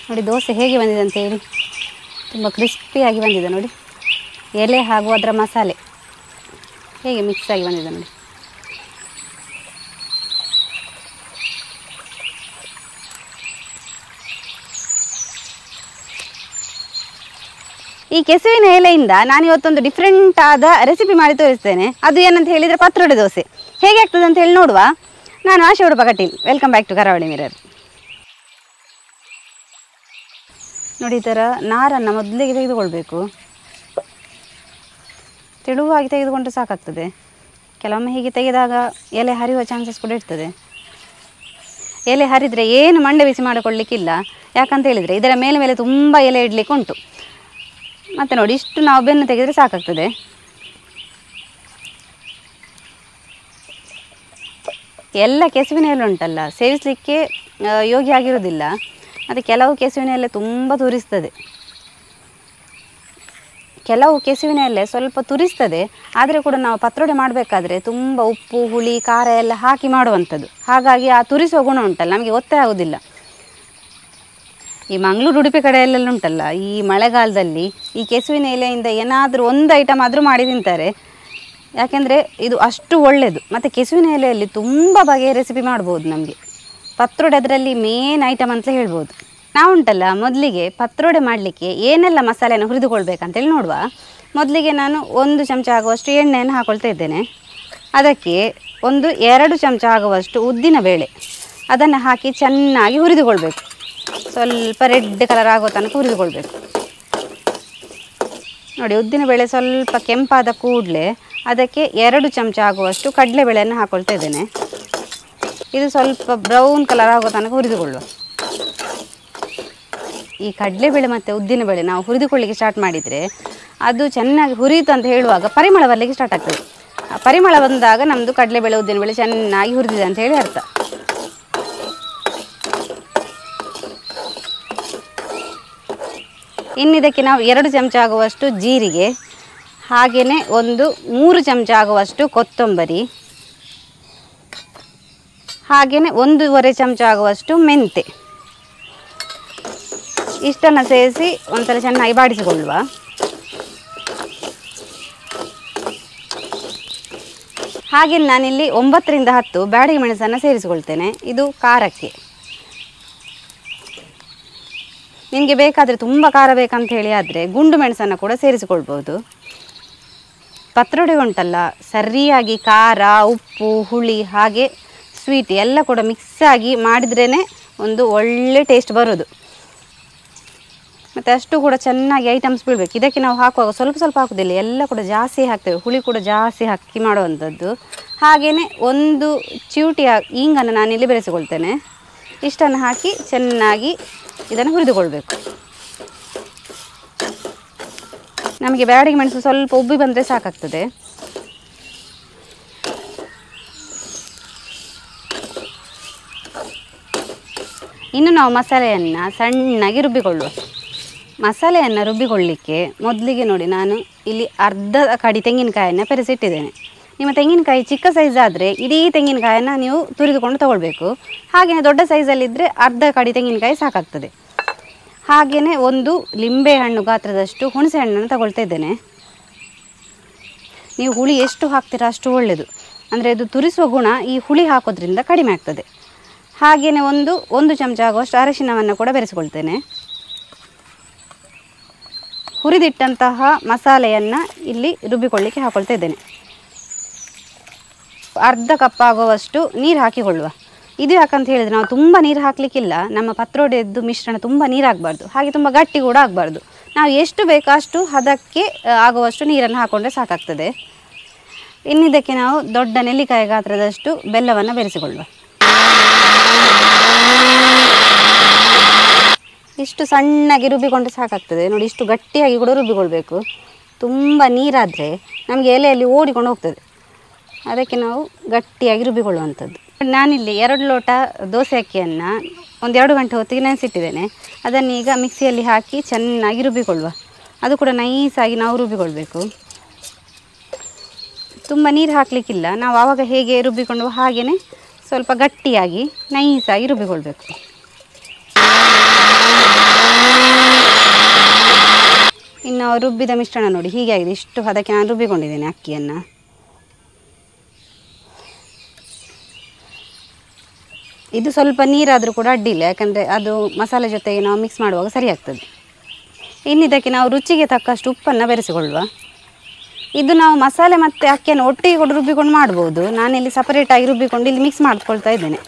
ನೋಡಿ ದೋಸೆ ಹೇಗೆ ಬಂದಿದೆ ಅಂತ ಹೇಳಿ ತುಂಬ ಕ್ರಿಸ್ಪಿಯಾಗಿ ಬಂದಿದೆ ನೋಡಿ ಎಲೆ ಹಾಗೂ ಅದರ ಮಸಾಲೆ ಹೇಗೆ ಮಿಕ್ಸ್ ಆಗಿ ಬಂದಿದೆ ನೋಡಿ ಈ ಕೆಸುವಿನ ಎಲೆಯಿಂದ ನಾನು ಇವತ್ತೊಂದು ಡಿಫ್ರೆಂಟ್ ಆದ ರೆಸಿಪಿ ಮಾಡಿ ತೋರಿಸ್ತೇನೆ ಅದು ಏನಂತ ಹೇಳಿದರೆ ಪತ್ರೊಡೆ ದೋಸೆ ಹೇಗೆ ಆಗ್ತದೆ ಅಂತ ಹೇಳಿ ನೋಡುವ ನಾನು Asha Udupa Kateel welcome back to Karavali mirror ನೋಡಿ ಈ ಥರ ನಾರನ್ನು ಮೊದಲಿಗೆ ತೆಗೆದುಕೊಳ್ಬೇಕು ತೆಳುವಾಗಿ ತೆಗೆದುಕೊಂಡ್ರೆ ಸಾಕಾಗ್ತದೆ ಕೆಲವೊಮ್ಮೆ ಹೀಗೆ ತೆಗೆದಾಗ ಎಲೆ ಹರಿಯುವ ಚಾನ್ಸಸ್ ಕೂಡ ಇರ್ತದೆ ಎಲೆ ಹರಿದರೆ ಏನು ಮಂಡೆ ಬಿಸಿ ಮಾಡಿಕೊಳ್ಳಿಕ್ಕಿಲ್ಲ ಯಾಕಂತ ಹೇಳಿದರೆ ಇದರ ಮೇಲೆ ಮೇಲೆ ತುಂಬ ಎಲೆ ಇಡಲಿಕ್ಕೆ ಉಂಟು ಮತ್ತು ನೋಡಿ ಇಷ್ಟು ನಾವು ಬೆನ್ನು ತೆಗೆದರೆ ಸಾಕಾಗ್ತದೆ ಎಲ್ಲ ಕೆಸುವಿನ ಎಲೆ ಉಂಟಲ್ಲ ಸೇವಿಸಲಿಕ್ಕೆ ಯೋಗ್ಯ ಆಗಿರೋದಿಲ್ಲ ಮತ್ತು ಕೆಲವು ಕೆಸುವಿನ ಎಲೆ ತುಂಬ ತುರಿಸ್ತದೆ ಕೆಲವು ಕೆಸುವಿನ ಎಲೆ ಸ್ವಲ್ಪ ತುರಿಸ್ತದೆ ಆದರೆ ಕೂಡ ನಾವು ಪತ್ರೊಡೆ ಮಾಡಬೇಕಾದ್ರೆ ತುಂಬ ಉಪ್ಪು ಹುಳಿ ಖಾರ ಎಲ್ಲ ಹಾಕಿ ಮಾಡುವಂಥದ್ದು ಹಾಗಾಗಿ ಆ ತುರಿಸುವ ಗುಣ ಉಂಟಲ್ಲ ನಮಗೆ ಗೊತ್ತೇ ಆಗೋದಿಲ್ಲ ಈ ಮಂಗಳೂರು ಉಡುಪಿ ಕಡೆಯಲ್ಲೆಲ್ಲ ಉಂಟಲ್ಲ ಈ ಮಳೆಗಾಲದಲ್ಲಿ ಈ ಕೆಸುವಿನ ಎಲೆಯಿಂದ ಏನಾದರೂ ಒಂದು ಐಟಮ್ ಆದರೂ ಮಾಡಿ ತಿಂತಾರೆ ಯಾಕೆಂದರೆ ಇದು ಅಷ್ಟು ಒಳ್ಳೆಯದು ಮತ್ತು ಕೆಸುವಿನ ಎಲೆಯಲ್ಲಿ ತುಂಬ ಬಗೆಯ ರೆಸಿಪಿ ಮಾಡ್ಬೋದು ನಮಗೆ ಪತ್ರೊಡೆ ಅದರಲ್ಲಿ ಮೇನ್ ಐಟಮ್ ಅಂತ ಹೇಳ್ಬೋದು ನಾವು ಉಂಟಲ್ಲ ಮೊದಲಿಗೆ ಪತ್ರೊಡೆ ಮಾಡಲಿಕ್ಕೆ ಏನೆಲ್ಲ ಮಸಾಲೆಯನ್ನು ಹುರಿದುಕೊಳ್ಬೇಕಂತೇಳಿ ನೋಡುವ ಮೊದಲಿಗೆ ನಾನು ಒಂದು ಚಮಚ ಆಗುವಷ್ಟು ಎಣ್ಣೆಯನ್ನು ಹಾಕೊಳ್ತಾ ಇದ್ದೇನೆ ಅದಕ್ಕೆ ಒಂದು ಎರಡು ಚಮಚ ಆಗುವಷ್ಟು ಉದ್ದಿನ ಬೇಳೆ ಅದನ್ನು ಹಾಕಿ ಚೆನ್ನಾಗಿ ಹುರಿದುಕೊಳ್ಬೇಕು ಸ್ವಲ್ಪ ರೆಡ್ ಕಲರ್ ಆಗೋ ತನಕ ಹುರಿದುಕೊಳ್ಬೇಕು ನೋಡಿ ಉದ್ದಿನ ಬೇಳೆ ಸ್ವಲ್ಪ ಕೆಂಪಾದ ಕೂಡಲೇ ಅದಕ್ಕೆ ಎರಡು ಚಮಚ ಆಗುವಷ್ಟು ಕಡಲೆಬೇಳೆಯನ್ನು ಹಾಕೊಳ್ತಾ ಇದ್ದೇನೆ ಇದು ಸ್ವಲ್ಪ ಬ್ರೌನ್ ಕಲರ್ ಆಗೋ ತನಕ ಹುರಿದುಕೊಳ್ಳುವ ಈ ಕಡಲೆಬೇಳೆ ಮತ್ತು ಉದ್ದಿನಬೇಳೆ ನಾವು ಹುರಿದುಕೊಳ್ಳಿಕ್ಕೆ ಸ್ಟಾರ್ಟ್ ಮಾಡಿದರೆ ಅದು ಚೆನ್ನಾಗಿ ಹುರಿಯಿತು ಅಂತ ಹೇಳುವಾಗ ಪರಿಮಳ ಬರಲಿಕ್ಕೆ ಸ್ಟಾರ್ಟ್ ಆಗ್ತದೆ ಆ ಪರಿಮಳ ಬಂದಾಗ ನಮ್ಮದು ಕಡಲೆಬೇಳೆ ಉದ್ದಿನಬೇಳೆ ಚೆನ್ನಾಗಿ ಹುರಿದಿದೆ ಅಂತ ಹೇಳಿ ಅರ್ಥ ಇನ್ನಿದಕ್ಕೆ ನಾವು ಎರಡು ಚಮಚ ಆಗುವಷ್ಟು ಜೀರಿಗೆ ಹಾಗೆಯೇ ಒಂದು ಮೂರು ಚಮಚ ಆಗುವಷ್ಟು ಕೊತ್ತಂಬರಿ ಹಾಗೆಯೇ ಒಂದೂವರೆ ಚಮಚ ಆಗುವಷ್ಟು ಮೆಂತೆ ಇಷ್ಟನ್ನು ಸೇರಿಸಿ ಒಂದ್ಸಲ ಚೆನ್ನಾಗಿ ಬಾಡಿಸಿಕೊಳ್ಳುವ ಹಾಗೆ ನಾನಿಲ್ಲಿ ಒಂಬತ್ತರಿಂದ ಹತ್ತು ಬ್ಯಾಡಿಗೆ ಮೆಣಸನ್ನು ಸೇರಿಸಿಕೊಳ್ತೇನೆ ಇದು ಖಾರಕ್ಕೆ ನಿಮಗೆ ಬೇಕಾದರೆ ತುಂಬ ಖಾರ ಬೇಕಂತ ಹೇಳಿ ಆದರೆ ಗುಂಡು ಮೆಣಸನ್ನು ಕೂಡ ಸೇರಿಸಿಕೊಳ್ಬೋದು ಪತ್ರೊಡೆ ಉಂಟಲ್ಲ ಸರಿಯಾಗಿ ಖಾರ ಉಪ್ಪು ಹುಳಿ ಹಾಗೆ ಸ್ವೀಟ್ ಎಲ್ಲ ಕೂಡ ಮಿಕ್ಸ್ ಆಗಿ ಮಾಡಿದ್ರೇ ಒಂದು ಒಳ್ಳೆ ಟೇಸ್ಟ್ ಬರೋದು ಮತ್ತು ಅಷ್ಟು ಕೂಡ ಚೆನ್ನಾಗಿ ಐಟಮ್ಸ್ ಬೀಳಬೇಕು ಇದಕ್ಕೆ ನಾವು ಹಾಕುವಾಗ ಸ್ವಲ್ಪ ಸ್ವಲ್ಪ ಹಾಕೋದಿಲ್ಲ ಎಲ್ಲ ಕೂಡ ಜಾಸ್ತಿ ಹಾಕ್ತೇವೆ ಹುಳಿ ಕೂಡ ಜಾಸ್ತಿ ಹಾಕಿ ಮಾಡುವಂಥದ್ದು ಹಾಗೆಯೇ ಒಂದು ಚಿವುಟಿ ಹಿಂಗನ್ನು ನಾನಿಲ್ಲಿ ಬೆರೆಸಿಕೊಳ್ತೇನೆ ಇಷ್ಟನ್ನು ಹಾಕಿ ಚೆನ್ನಾಗಿ ಇದನ್ನು ಹುರಿದುಕೊಳ್ಬೇಕು ನಮಗೆ ಬ್ಯಾಡಿಗೆ ಮೆಣಸು ಸ್ವಲ್ಪ ಉಬ್ಬಿ ಬಂದರೆ ಸಾಕಾಗ್ತದೆ ಇನ್ನು ನಾವು ಮಸಾಲೆಯನ್ನು ಸಣ್ಣಗೆ ರುಬ್ಬಿಕೊಳ್ಳುವ ಮಸಾಲೆಯನ್ನು ರುಬ್ಬಿಕೊಳ್ಳಿಕ್ಕೆ ಮೊದಲಿಗೆ ನೋಡಿ ನಾನು ಇಲ್ಲಿ ಅರ್ಧ ಕಡಿ ತೆಂಗಿನಕಾಯನ್ನು ಪೆರೆಸಿಟ್ಟಿದ್ದೇನೆ ನಿಮ್ಮ ತೆಂಗಿನಕಾಯಿ ಚಿಕ್ಕ ಸೈಜ್ ಆದರೆ ಇಡೀ ತೆಂಗಿನಕಾಯನ್ನು ನೀವು ತುರಿದುಕೊಂಡು ತಗೊಳ್ಬೇಕು ಹಾಗೆಯೇ ದೊಡ್ಡ ಸೈಜಲ್ಲಿದ್ದರೆ ಅರ್ಧ ಕಡಿ ತೆಂಗಿನಕಾಯಿ ಸಾಕಾಗ್ತದೆ ಹಾಗೆಯೇ ಒಂದು ಲಿಂಬೆ ಹಣ್ಣು ಗಾತ್ರದಷ್ಟು ಹುಣಸೆ ಹಣ್ಣನ್ನು ತಗೊಳ್ತಾ ಇದ್ದೇನೆ ನೀವು ಹುಳಿ ಎಷ್ಟು ಹಾಕ್ತೀರಾ ಅಷ್ಟು ಒಳ್ಳೆಯದು ಅಂದರೆ ಇದು ತುರಿಸುವ ಗುಣ ಈ ಹುಳಿ ಹಾಕೋದ್ರಿಂದ ಕಡಿಮೆ ಆಗ್ತದೆ ಹಾಗೆಯೇ ಒಂದು ಒಂದು ಚಮಚ ಆಗುವಷ್ಟು ಅರಿಶಿನವನ್ನು ಕೂಡ ಬೆರೆಸಿಕೊಳ್ತೇನೆ ಹುರಿದಿಟ್ಟಂತಹ ಮಸಾಲೆಯನ್ನು ಇಲ್ಲಿ ರುಬ್ಬಿಕೊಳ್ಳಿಕ್ಕೆ ಹಾಕೊಳ್ತಾ ಇದ್ದೇನೆ ಅರ್ಧ ಕಪ್ ಆಗುವಷ್ಟು ನೀರು ಹಾಕಿಕೊಳ್ಳುವ ಇದು ಯಾಕಂತ ಹೇಳಿದರೆ ನಾವು ತುಂಬ ನೀರು ಹಾಕಲಿಕ್ಕಿಲ್ಲ ನಮ್ಮ ಪತ್ರೊಡೆದ್ದು ಮಿಶ್ರಣ ತುಂಬ ನೀರಾಗಬಾರ್ದು ಹಾಗೆ ತುಂಬ ಗಟ್ಟಿ ಕೂಡ ಆಗಬಾರ್ದು ನಾವು ಎಷ್ಟು ಬೇಕೋ ಅಷ್ಟು ಹದಕ್ಕೆ ಆ, ಆಗುವಷ್ಟು ನೀರನ್ನು ಹಾಕ್ಕೊಂಡ್ರೆ ಸಾಕಾಗ್ತದೆ ಇನ್ನಿದಕ್ಕೆ ನಾವು ದೊಡ್ಡ ನೆಲ್ಲಿಕಾಯಿ ಗಾತ್ರದಷ್ಟು ಬೆಲ್ಲವನ್ನು ಬೆರೆಸಿಕೊಳ್ಳುವ ಇಷ್ಟು ಸಣ್ಣಗೆ ರುಬ್ಬಿಕೊಂಡ್ರೆ ಸಾಕಾಗ್ತದೆ ನೋಡಿ ಇಷ್ಟು ಗಟ್ಟಿಯಾಗಿ ಕೂಡ ರುಬ್ಬಿಕೊಳ್ಬೇಕು ತುಂಬ ನೀರಾದರೆ ನಮಗೆ ಎಲೆಯಲ್ಲಿ ಓಡಿಕೊಂಡು ಹೋಗ್ತದೆ ಅದಕ್ಕೆ ನಾವು ಗಟ್ಟಿಯಾಗಿ ರುಬ್ಬಿಕೊಳ್ಳುವಂಥದ್ದು ನಾನಿಲ್ಲಿ ಎರಡು ಲೋಟ ದೋಸೆ ಅಕ್ಕಿಯನ್ನು ಒಂದು ಎರಡು ಗಂಟೆ ಹೊತ್ತಿಗೆ ನೆನೆಸಿಟ್ಟಿದ್ದೇನೆ ಅದನ್ನು ಈಗ ಮಿಕ್ಸಿಯಲ್ಲಿ ಹಾಕಿ ಚೆನ್ನಾಗಿ ರುಬ್ಬಿಕೊಳ್ಳುವ ಅದು ಕೂಡ ನೈಸಾಗಿ ನಾವು ರುಬ್ಬಿಕೊಳ್ಬೇಕು ತುಂಬ ನೀರು ಹಾಕಲಿಕ್ಕಿಲ್ಲ ನಾವು ಆವಾಗ ಹೇಗೆ ರುಬ್ಬಿಕೊಂಡು ಹಾಗೆಯೇ ಸ್ವಲ್ಪ ಗಟ್ಟಿಯಾಗಿ ನೈಸಾಗಿ ರುಬ್ಬಿಕೊಳ್ಬೇಕು ನಾವು ರುಬ್ಬಿದ ಮಿಶ್ರಣ ನೋಡಿ ಹೀಗೆ ಆಗಿದೆ ಇಷ್ಟು ಹದಕ್ಕೆ ನಾನು ರುಬ್ಬಿಕೊಂಡಿದ್ದೇನೆ ಅಕ್ಕಿಯನ್ನು ಇದು ಸ್ವಲ್ಪ ನೀರಾದರೂ ಕೂಡ ಅಡ್ಡಿಲ್ಲ ಯಾಕಂದರೆ ಅದು ಮಸಾಲೆ ಜೊತೆಗೆ ನಾವು ಮಿಕ್ಸ್ ಮಾಡುವಾಗ ಸರಿ ಆಗ್ತದೆ ಇನ್ನಿದಕ್ಕೆ ನಾವು ರುಚಿಗೆ ತಕ್ಕಷ್ಟು ಉಪ್ಪನ್ನು ಬೆರೆಸಿಕೊಳ್ಳುವ ಇದು ನಾವು ಮಸಾಲೆ ಮತ್ತು ಅಕ್ಕಿಯನ್ನು ಒಟ್ಟಿಗೆ ಕೂಡ ರುಬ್ಬಿಕೊಂಡು ಮಾಡ್ಬೋದು ನಾನಿಲ್ಲಿ ಸಪರೇಟಾಗಿ ರುಬ್ಬಿಕೊಂಡು ಇಲ್ಲಿ ಮಿಕ್ಸ್ ಮಾಡ್ಕೊಳ್ತಾ ಇದ್ದೇನೆ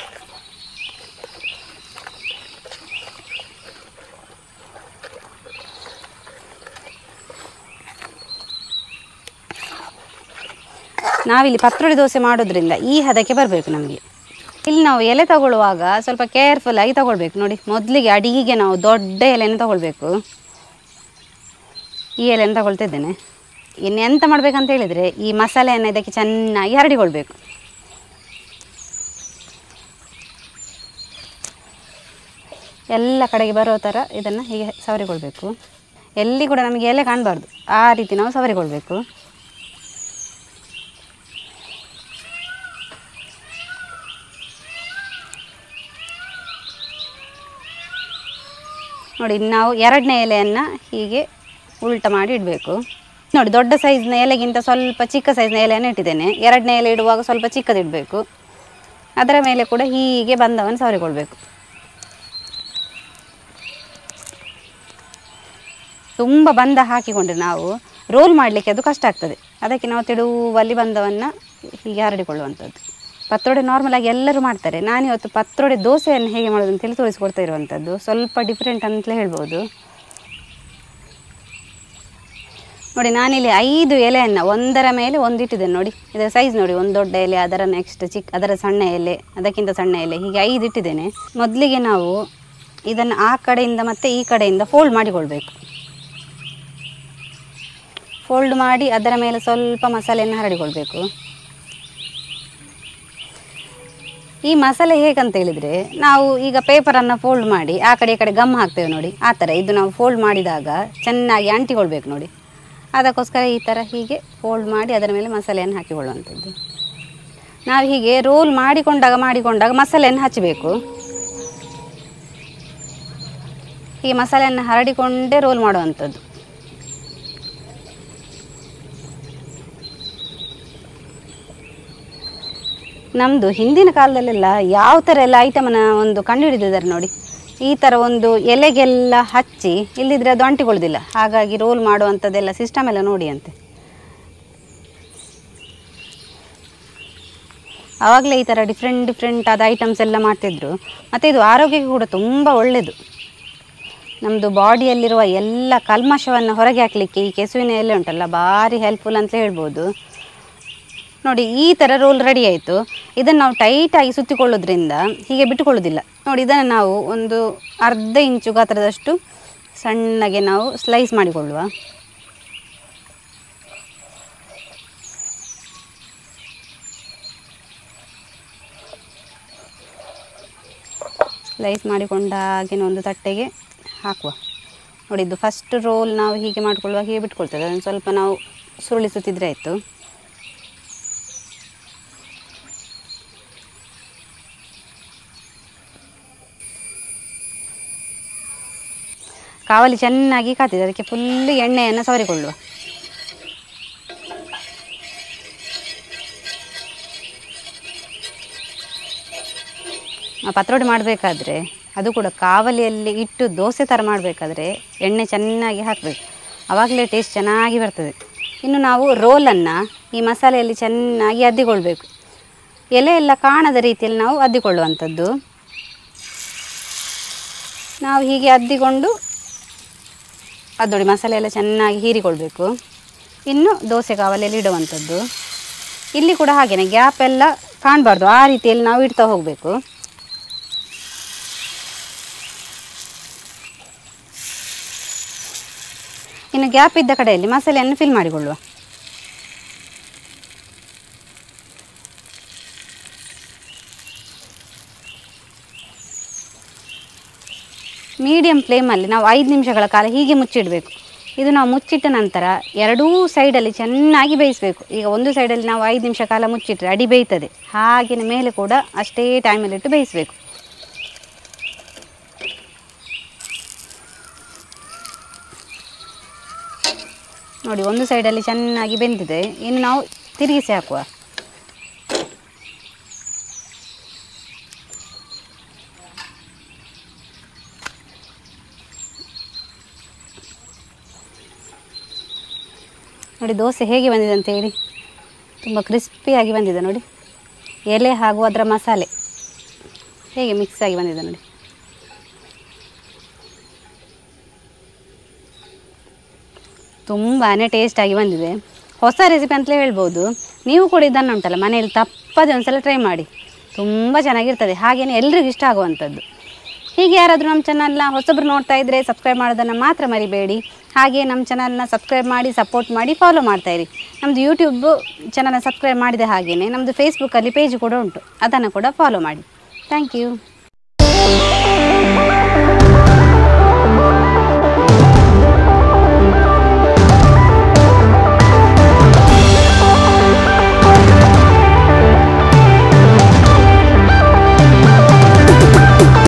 ನಾವಿಲ್ಲಿ ಪತ್ರೊಡೆ ದೋಸೆ ಮಾಡೋದ್ರಿಂದ ಈ ಹದಕ್ಕೆ ಬರಬೇಕು ನಮಗೆ ಇಲ್ಲಿ ನಾವು ಎಲೆ ತಗೊಳ್ಳುವಾಗ ಸ್ವಲ್ಪ ಕೇರ್ಫುಲ್ ಆಗಿ ತಗೊಳ್ಬೇಕು ನೋಡಿ ಮೊದಲಿಗೆ ಅಡಿಗೆಗೆ ನಾವು ದೊಡ್ಡ ಎಲೆಯನ್ನು ತಗೊಳ್ಬೇಕು ಈ ಎಲೆಯನ್ನು ತಗೊಳ್ತಿದ್ದೇನೆ ಇನ್ನು ಎಂತ ಮಾಡಬೇಕಂತ ಹೇಳಿದರೆ ಈ ಮಸಾಲೆಯನ್ನು ಇದಕ್ಕೆ ಚೆನ್ನಾಗಿ ಹರಡಿಕೊಳ್ಬೇಕು ಎಲ್ಲ ಕಡೆಗೆ ಬರೋ ಥರ ಇದನ್ನು ಹೀಗೆ ಸವರಿಕೊಳ್ಬೇಕು ಎಲ್ಲಿ ಕೂಡ ನಮಗೆ ಎಲೆ ಕಾಣಬಾರ್ದು ಆ ರೀತಿ ನಾವು ಸವರಿಕೊಳ್ಬೇಕು ನೋಡಿ ನಾವು ಎರಡನೇ ಎಲೆಯನ್ನು ಹೀಗೆ ಉಲ್ಟ ಮಾಡಿ ಇಡಬೇಕು ನೋಡಿ ದೊಡ್ಡ ಸೈಜ್ನ ಎಲೆಗಿಂತ ಸ್ವಲ್ಪ ಚಿಕ್ಕ ಸೈಜ್ನ ಎಲೆಯನ್ನು ಇಟ್ಟಿದ್ದೇನೆ ಎರಡನೇ ಎಲೆ ಇಡುವಾಗ ಸ್ವಲ್ಪ ಚಿಕ್ಕದಿಡಬೇಕು ಅದರ ಮೇಲೆ ಕೂಡ ಹೀಗೆ ಬಂದವನ್ನು ಸವರಿಕೊಳ್ಬೇಕು ತುಂಬ ಬಂದ ಹಾಕಿಕೊಂಡ್ರೆ ನಾವು ರೋಲ್ ಮಾಡಲಿಕ್ಕೆ ಅದು ಕಷ್ಟ ಆಗ್ತದೆ ಅದಕ್ಕೆ ನಾವು ತೆಳುವಲ್ಲಿ ಬಂದವನ್ನು ಹೀಗೆ ಹರಡಿಕೊಳ್ಳುವಂಥದ್ದು ಪತ್ರೊಡೆ ನಾರ್ಮಲ್ ಆಗಿ ಎಲ್ಲರೂ ಮಾಡ್ತಾರೆ ನಾನು ಇವತ್ತು ಪತ್ರೊಡೆ ದೋಸೆಯನ್ನು ಹೇಗೆ ಮಾಡೋದು ಅಂತೇಳಿ ತೋರಿಸ್ಕೊಡ್ತಾ ಇರುವಂಥದ್ದು ಸ್ವಲ್ಪ ಡಿಫ್ರೆಂಟ್ ಅಂತಲೇ ಹೇಳ್ಬೋದು ನೋಡಿ ನಾನಿಲ್ಲಿ ಐದು ಎಲೆಯನ್ನು ಒಂದರ ಮೇಲೆ ಒಂದಿಟ್ಟಿದ್ದೇನೆ ನೋಡಿ ಇದರ ಸೈಜ್ ನೋಡಿ ಒಂದು ದೊಡ್ಡ ಎಲೆ ಅದರ ನೆಕ್ಸ್ಟ್ ಚಿಕ್ಕ ಅದರ ಸಣ್ಣ ಎಲೆ ಅದಕ್ಕಿಂತ ಸಣ್ಣ ಎಲೆ ಹೀಗೆ ಐದು ಇಟ್ಟಿದ್ದೇನೆ ಮೊದಲಿಗೆ ನಾವು ಇದನ್ನು ಆ ಕಡೆಯಿಂದ ಮತ್ತು ಈ ಕಡೆಯಿಂದ ಫೋಲ್ಡ್ ಮಾಡಿಕೊಳ್ಬೇಕು ಫೋಲ್ಡ್ ಮಾಡಿ ಅದರ ಮೇಲೆ ಸ್ವಲ್ಪ ಮಸಾಲೆಯನ್ನು ಹರಡಿಕೊಳ್ಬೇಕು ಈ ಮಸಾಲೆ ಹೇಗಂತ ಹೇಳಿದರೆ ನಾವು ಈಗ ಪೇಪರನ್ನು ಫೋಲ್ಡ್ ಮಾಡಿ ಆ ಕಡೆ ಈ ಕಡೆ ಗಮ್ ಹಾಕ್ತೇವೆ ನೋಡಿ ಆ ಥರ ಇದು ನಾವು ಫೋಲ್ಡ್ ಮಾಡಿದಾಗ ಚೆನ್ನಾಗಿ ಅಂಟಿಕೊಳ್ಬೇಕು ನೋಡಿ ಅದಕ್ಕೋಸ್ಕರ ಈ ಥರ ಹೀಗೆ ಫೋಲ್ಡ್ ಮಾಡಿ ಅದರ ಮೇಲೆ ಮಸಾಲೆಯನ್ನು ಹಾಕಿಕೊಳ್ಳುವಂಥದ್ದು ನಾವು ಹೀಗೆ ರೋಲ್ ಮಾಡಿಕೊಂಡಾಗ ಮಾಡಿಕೊಂಡಾಗ ಮಸಾಲೆಯನ್ನು ಹಚ್ಚಬೇಕು ಹೀಗೆ ಮಸಾಲೆಯನ್ನು ಹರಡಿಕೊಂಡೇ ರೋಲ್ ಮಾಡುವಂಥದ್ದು ನಮ್ಮದು ಹಿಂದಿನ ಕಾಲದಲ್ಲೆಲ್ಲ ಯಾವ ಥರ ಎಲ್ಲ ಐಟಮನ್ನು ಒಂದು ಕಂಡುಹಿಡಿದಿದ್ದಾರೆ ನೋಡಿ ಈ ಥರ ಒಂದು ಎಲೆಗೆಲ್ಲ ಹಚ್ಚಿ ಇಲ್ಲಿದ್ರೆ ಅದು ಅಂಟಿಕೊಳ್ಳೋದಿಲ್ಲ ಹಾಗಾಗಿ ರೋಲ್ ಮಾಡುವಂಥದ್ದೆಲ್ಲ ಸಿಸ್ಟಮ್ ಎಲ್ಲ ನೋಡಿ ಅಂತೆ ಆವಾಗಲೇ ಈ ಥರ ಡಿಫ್ರೆಂಟ್ ಡಿಫ್ರೆಂಟ್ ಆದ ಐಟಮ್ಸ್ ಎಲ್ಲ ಮಾಡ್ತಿದ್ರು ಮತ್ತು ಇದು ಆರೋಗ್ಯಕ್ಕೆ ಕೂಡ ತುಂಬ ಒಳ್ಳೆಯದು ನಮ್ಮದು ಬಾಡಿಯಲ್ಲಿರುವ ಎಲ್ಲ ಕಲ್ಮಶವನ್ನು ಹೊರಗೆ ಹಾಕಲಿಕ್ಕೆ ಈ ಕೆಸುವಿನ ಎಲೆ ಉಂಟಲ್ಲ ಭಾರಿ ಹೆಲ್ಪ್ಫುಲ್ ಅಂತ ಹೇಳ್ಬೋದು ನೋಡಿ ಈ ಥರ ರೋಲ್ ರೆಡಿ ಆಯಿತು ಇದನ್ನು ನಾವು ಟೈಟಾಗಿ ಸುತ್ತಿಕೊಳ್ಳೋದ್ರಿಂದ ಹೀಗೆ ಬಿಟ್ಟುಕೊಳ್ಳೋದಿಲ್ಲ ನೋಡಿ ಇದನ್ನು ನಾವು ಒಂದು ಅರ್ಧ ಇಂಚು ಗಾತ್ರದಷ್ಟು ಸಣ್ಣಗೆ ನಾವು ಸ್ಲೈಸ್ ಮಾಡಿಕೊಳ್ಳುವ ಸ್ಲೈಸ್ ಮಾಡಿಕೊಂಡಾಗಿನ ಒಂದು ತಟ್ಟೆಗೆ ಹಾಕುವ ನೋಡಿ ಇದು ಫಸ್ಟ್ ರೋಲ್ ನಾವು ಹೀಗೆ ಮಾಡಿಕೊಳ್ಳುವಾಗ ಹೀಗೆ ಬಿಟ್ಕೊಳ್ತದೆ ಅದನ್ನು ಸ್ವಲ್ಪ ನಾವು ಸುರುಳಿಸುತ್ತಿದ್ರೆ ಆಯಿತು ಕಾವಲಿ ಚೆನ್ನಾಗಿ ಕಾತಿದೆ ಅದಕ್ಕೆ ಫುಲ್ ಎಣ್ಣೆಯನ್ನು ಸವರಿಕೊಳ್ಳುವ ಆ ಪತ್ರೊಡೆ ಮಾಡಬೇಕಾದ್ರೆ ಅದು ಕೂಡ ಕಾವಲಿಯಲ್ಲಿ ಇಟ್ಟು ದೋಸೆ ಥರ ಮಾಡಬೇಕಾದ್ರೆ ಎಣ್ಣೆ ಚೆನ್ನಾಗಿ ಹಾಕಬೇಕು ಆವಾಗಲೇ ಟೇಸ್ಟ್ ಚೆನ್ನಾಗಿ ಬರ್ತದೆ ಇನ್ನು ನಾವು ರೋಲನ್ನು ಈ ಮಸಾಲೆಯಲ್ಲಿ ಚೆನ್ನಾಗಿ ಅದ್ದಿಕೊಳ್ಬೇಕು ಎಲೆ ಎಲ್ಲ ಕಾಣದ ರೀತಿಯಲ್ಲಿ ನಾವು ಅದ್ದಿಕೊಳ್ಳುವಂಥದ್ದು ನಾವು ಹೀಗೆ ಅದ್ದಿಕೊಂಡು ಅದು ನೋಡಿ ಮಸಾಲೆ ಎಲ್ಲ ಚೆನ್ನಾಗಿ ಹೀರಿಕೊಳ್ಬೇಕು ಇನ್ನು ದೋಸೆ ಕಾವಲಿಯಲ್ಲಿ ಇಡುವಂಥದ್ದು ಇಲ್ಲಿ ಕೂಡ ಹಾಗೆಯೇ ಗ್ಯಾಪ್ ಎಲ್ಲ ಕಾಣಬಾರ್ದು ಆ ರೀತಿಯಲ್ಲಿ ನಾವು ಇಡ್ತಾ ಹೋಗಬೇಕು ಇನ್ನು ಗ್ಯಾಪ್ ಇದ್ದ ಕಡೆಯಲ್ಲಿ ಮಸಾಲೆಯನ್ನು ಫಿಲ್ ಮಾಡಿಕೊಳ್ಳುವ ಮೀಡಿಯಂ ಫ್ಲೇಮಲ್ಲಿ ನಾವು ಐದು ನಿಮಿಷಗಳ ಕಾಲ ಹೀಗೆ ಮುಚ್ಚಿಡಬೇಕು ಇದು ನಾವು ಮುಚ್ಚಿಟ್ಟ ನಂತರ ಎರಡೂ ಸೈಡಲ್ಲಿ ಚೆನ್ನಾಗಿ ಬೇಯಿಸಬೇಕು ಈಗ ಒಂದು ಸೈಡಲ್ಲಿ ನಾವು ಐದು ನಿಮಿಷ ಕಾಲ ಮುಚ್ಚಿಟ್ರೆ ಅಡಿ ಬೇಯ್ತದೆ ಹಾಗೆಯೇ ಮೇಲೆ ಕೂಡ ಅಷ್ಟೇ ಟೈಮಲ್ಲಿಟ್ಟು ಬೇಯಿಸಬೇಕು ನೋಡಿ ಒಂದು ಸೈಡಲ್ಲಿ ಚೆನ್ನಾಗಿ ಬೆಂದಿದೆ ಇನ್ನು ನಾವು ತಿರುಗಿಸಿ ಹಾಕುವ ನೋಡಿ ದೋಸೆ ಹೇಗೆ ಬಂದಿದೆ ಅಂತ ಹೇಳಿ ತುಂಬ ಕ್ರಿಸ್ಪಿಯಾಗಿ ಬಂದಿದೆ ನೋಡಿ ಎಲೆ ಹಾಗೂ ಅದರ ಮಸಾಲೆ ಹೇಗೆ ಮಿಕ್ಸ್ ಆಗಿ ಬಂದಿದೆ ನೋಡಿ ತುಂಬಾ ಟೇಸ್ಟಾಗಿ ಬಂದಿದೆ ಹೊಸ ರೆಸಿಪಿ ಅಂತಲೇ ಹೇಳ್ಬೋದು ನೀವು ಕೂಡ ಇದನ್ನು ಉಂಟಲ್ಲ ಮನೆಯಲ್ಲಿ ತಪ್ಪದೆ ಒಂದ್ಸಲ ಟ್ರೈ ಮಾಡಿ ತುಂಬ ಚೆನ್ನಾಗಿರ್ತದೆ ಹಾಗೆಯೇ ಎಲ್ರಿಗೂ ಇಷ್ಟ ಆಗುವಂಥದ್ದು ಹೀಗೆ ಯಾರಾದರೂ ನಮ್ಮ ಚಾನಲ್ನ ಹೊಸಬ್ರು ನೋಡ್ತಾ ಇದ್ದರೆ ಸಬ್ಸ್ಕ್ರೈಬ್ ಮಾಡೋದನ್ನು ಮಾತ್ರ ಮರಿಬೇಡಿ ಹಾಗೆ ನಮ್ಮ ಚಾನಲ್ನ ಸಬ್ಸ್ಕ್ರೈಬ್ ಮಾಡಿ ಸಪೋರ್ಟ್ ಮಾಡಿ ಫಾಲೋ ಮಾಡ್ತಾಯಿರಿ ನಮ್ಮದು ಯೂಟ್ಯೂಬ್ ಚಾನಲ್ನ ಸಬ್ಸ್ಕ್ರೈಬ್ ಮಾಡಿದ ಹಾಗೆಯೇ ನಮ್ಮದು ಫೇಸ್ಬುಕ್ಕಲ್ಲಿ ಪೇಜ್ ಕೂಡ ಉಂಟು ಅದನ್ನು ಕೂಡ ಫಾಲೋ ಮಾಡಿ ಥ್ಯಾಂಕ್ ಯು